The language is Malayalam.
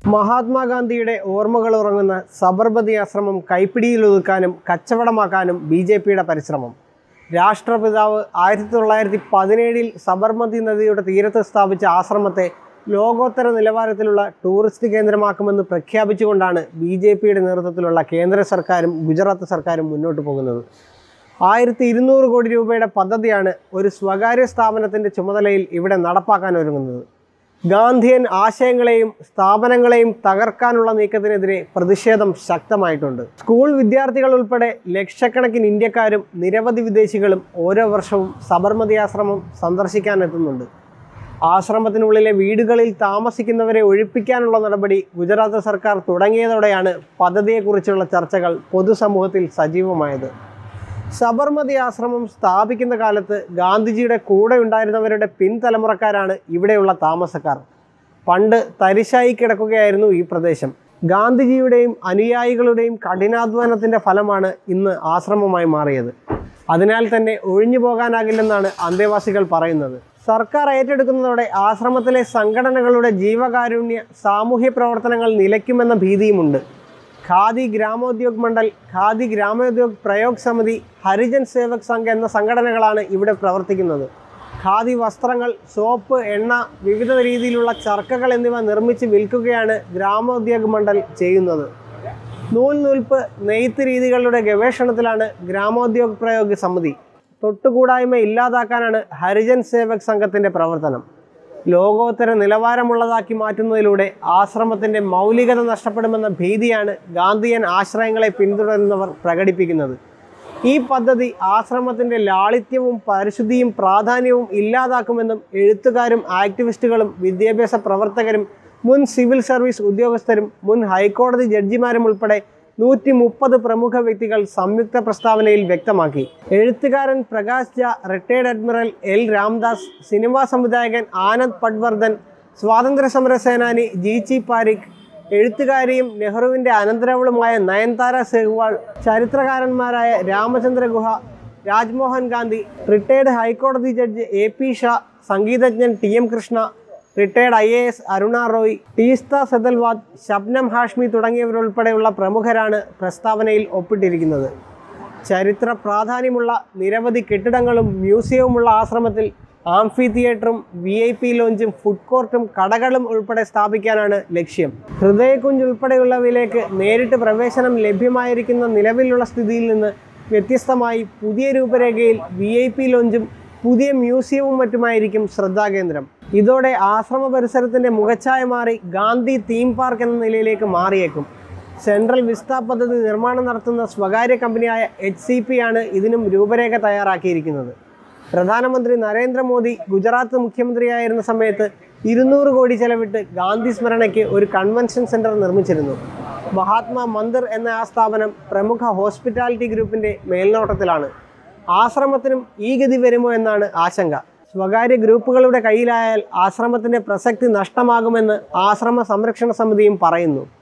മഹാത്മാഗാന്ധിയുടെ ഓർമ്മകൾ ഉറങ്ങുന്ന സബർമതി ആശ്രമം കൈപ്പിടിയിലൊതുക്കാനും കച്ചവടമാക്കാനും ബി ജെ പിയുടെ പരിശ്രമം രാഷ്ട്രപിതാവ് ആയിരത്തി തൊള്ളായിരത്തി പതിനേഴിൽ സബർമതി നദിയുടെ തീരത്ത് സ്ഥാപിച്ച ആശ്രമത്തെ ലോകോത്തര നിലവാരത്തിലുള്ള ടൂറിസ്റ്റ് കേന്ദ്രമാക്കുമെന്ന് പ്രഖ്യാപിച്ചുകൊണ്ടാണ് ബി ജെ പിയുടെ നേതൃത്വത്തിലുള്ള കേന്ദ്ര സർക്കാരും ഗുജറാത്ത് സർക്കാരും മുന്നോട്ട് പോകുന്നത് ആയിരത്തി ഇരുന്നൂറ് കോടി രൂപയുടെ പദ്ധതിയാണ് ഒരു സ്വകാര്യ സ്ഥാപനത്തിൻ്റെ ചുമതലയിൽ ഇവിടെ നടപ്പാക്കാൻ ഒരുങ്ങുന്നത് ഗാന്ധിയൻ ആശയങ്ങളെയും സ്ഥാപനങ്ങളെയും തകർക്കാനുള്ള നീക്കത്തിനെതിരെ പ്രതിഷേധം ശക്തമായിട്ടുണ്ട് സ്കൂൾ വിദ്യാർത്ഥികൾ ഉൾപ്പെടെ ലക്ഷക്കണക്കിന് ഇന്ത്യക്കാരും നിരവധി വിദേശികളും ഓരോ വർഷവും സബർമതി ആശ്രമം സന്ദർശിക്കാനെത്തുന്നുണ്ട് ആശ്രമത്തിനുള്ളിലെ വീടുകളിൽ താമസിക്കുന്നവരെ ഒഴിപ്പിക്കാനുള്ള നടപടി ഗുജറാത്ത് സർക്കാർ തുടങ്ങിയതോടെയാണ് പദ്ധതിയെക്കുറിച്ചുള്ള ചർച്ചകൾ പൊതുസമൂഹത്തിൽ സജീവമായത് സബർമതി ആശ്രമം സ്ഥാപിക്കുന്ന കാലത്ത് ഗാന്ധിജിയുടെ കൂടെ ഉണ്ടായിരുന്നവരുടെ പിൻതലമുറക്കാരാണ് ഇവിടെയുള്ള താമസക്കാർ പണ്ട് തരിശായി കിടക്കുകയായിരുന്നു ഈ പ്രദേശം ഗാന്ധിജിയുടെയും അനുയായികളുടെയും കഠിനാധ്വാനത്തിൻ്റെ ഫലമാണ് ഇന്ന് ആശ്രമമായി മാറിയത് അതിനാൽ തന്നെ ഒഴിഞ്ഞു പോകാനാകില്ലെന്നാണ് അന്തേവാസികൾ പറയുന്നത് സർക്കാർ ഏറ്റെടുക്കുന്നതോടെ ആശ്രമത്തിലെ സംഘടനകളുടെ ജീവകാരുണ്യ സാമൂഹ്യ പ്രവർത്തനങ്ങൾ നിലയ്ക്കുമെന്ന ഭീതിയുമുണ്ട് ഖാദി ഗ്രാമോദ്യോഗ് മണ്ഡൽ ഖാദി ഗ്രാമോദ്യോഗ് പ്രയോഗ് സമിതി ഹരിജൻ സേവക് സംഘ് എന്ന സംഘടനകളാണ് ഇവിടെ പ്രവർത്തിക്കുന്നത് ഖാദി വസ്ത്രങ്ങൾ സോപ്പ് എണ്ണ വിവിധ രീതിയിലുള്ള ചർക്കകൾ എന്നിവ നിർമ്മിച്ച് വിൽക്കുകയാണ് ഗ്രാമോദ്യോഗ് മണ്ഡൽ ചെയ്യുന്നത് നൂൽ നൂൽപ്പ് നെയ്ത്ത് രീതികളുടെ ഗവേഷണത്തിലാണ് ഗ്രാമോദ്യോഗ് പ്രയോഗ് സമിതി തൊട്ടുകൂടായ്മ ഇല്ലാതാക്കാനാണ് ഹരിജൻ സേവക് സംഘത്തിൻ്റെ പ്രവർത്തനം ലോകോത്തര നിലവാരമുള്ളതാക്കി മാറ്റുന്നതിലൂടെ ആശ്രമത്തിൻ്റെ മൗലികത നഷ്ടപ്പെടുമെന്ന ഭീതിയാണ് ഗാന്ധിയൻ ആശ്രയങ്ങളെ പിന്തുടരുന്നവർ പ്രകടിപ്പിക്കുന്നത് ഈ പദ്ധതി ആശ്രമത്തിൻ്റെ ലാളിത്യവും പരിശുദ്ധിയും പ്രാധാന്യവും ഇല്ലാതാക്കുമെന്നും എഴുത്തുകാരും ആക്ടിവിസ്റ്റുകളും വിദ്യാഭ്യാസ പ്രവർത്തകരും മുൻ സിവിൽ സർവീസ് ഉദ്യോഗസ്ഥരും മുൻ ഹൈക്കോടതി ജഡ്ജിമാരും ഉൾപ്പെടെ നൂറ്റി മുപ്പത് പ്രമുഖ വ്യക്തികൾ സംയുക്ത പ്രസ്താവനയിൽ വ്യക്തമാക്കി എഴുത്തുകാരൻ പ്രകാശ് ജ retired admiral L Ramdas cinema സംവിധായകൻ ആനന്ദ് പട്വർദ്ധൻ സ്വാതന്ത്ര്യ സമര സേനാനി ജീച്ചി പാരിഖ് എഴുത്തുകാരിയും നെഹ്റുവിൻ്റെ അനന്തരവളുമായ നയൻതാര സെഹ്വാൾ ചരിത്രകാരന്മാരായ രാമചന്ദ്ര ഗുഹ രാജ്മോഹൻ ഗാന്ധി റിട്ടയർഡ് ഹൈക്കോടതി ജഡ്ജ് എ പി ഷാ സംഗീതജ്ഞൻ T M Krishna retired I A S Aruna Roy Teesta Setalvad Shabnam Hashmi തുടങ്ങിയവരുൾപ്പെടെയുള്ള പ്രമുഖരാണ് പ്രസ്താവനയിൽ ഒപ്പിട്ടിരിക്കുന്നത് ചരിത്ര പ്രാധാന്യമുള്ള നിരവധി കെട്ടിടങ്ങളും മ്യൂസിയവുമുള്ള ആശ്രമത്തിൽ ആംഫി തിയേറ്ററും വി ഐ പി ലോഞ്ചും ഫുഡ് കോർട്ടും കടകളും ഉൾപ്പെടെ സ്ഥാപിക്കാനാണ് ലക്ഷ്യം ഹൃദയകുഞ്ച് ഉൾപ്പെടെയുള്ളവയിലേക്ക് നേരിട്ട് പ്രവേശനം ലഭ്യമായിരിക്കുന്ന നിലവിലുള്ള സ്ഥിതിയിൽ നിന്ന് വ്യത്യസ്തമായി പുതിയ രൂപരേഖയിൽ വി ഐ പി ലോഞ്ചും പുതിയ മ്യൂസിയവും മറ്റുമായിരിക്കും ശ്രദ്ധാകേന്ദ്രം ഇതോടെ ആശ്രമ പരിസരത്തിന്റെ മുഖച്ഛായ മാറി ഗാന്ധി തീം പാർക്ക് എന്ന നിലയിലേക്ക് മാറിയേക്കും സെൻട്രൽ വിസ്ത പദ്ധതി നിർമ്മാണം നടത്തുന്ന സ്വകാര്യ കമ്പനിയായ എച്ച് സി പി ആണ് ഇതിനും രൂപരേഖ തയ്യാറാക്കിയിരിക്കുന്നത് പ്രധാനമന്ത്രി നരേന്ദ്രമോദി ഗുജറാത്ത് മുഖ്യമന്ത്രിയായിരുന്ന സമയത്ത് ഇരുന്നൂറ് കോടി ചെലവിട്ട് ഗാന്ധി സ്മരണയ്ക്ക് ഒരു കൺവെൻഷൻ സെന്റർ നിർമ്മിച്ചിരുന്നു മഹാത്മാ മന്ദിർ എന്ന ആ സ്ഥാപനം പ്രമുഖ ഹോസ്പിറ്റാലിറ്റി ഗ്രൂപ്പിന്റെ മേൽനോട്ടത്തിലാണ് ആശ്രമത്തിനും ഈ ഗതി വരുമോ എന്നാണ് ആശങ്ക സ്വകാര്യ ഗ്രൂപ്പുകളുടെ കയ്യിലായാൽ ആശ്രമത്തിന്റെ പ്രസക്തി നഷ്ടമാകുമെന്ന് ആശ്രമ സംരക്ഷണ സമിതിയും പറയുന്നു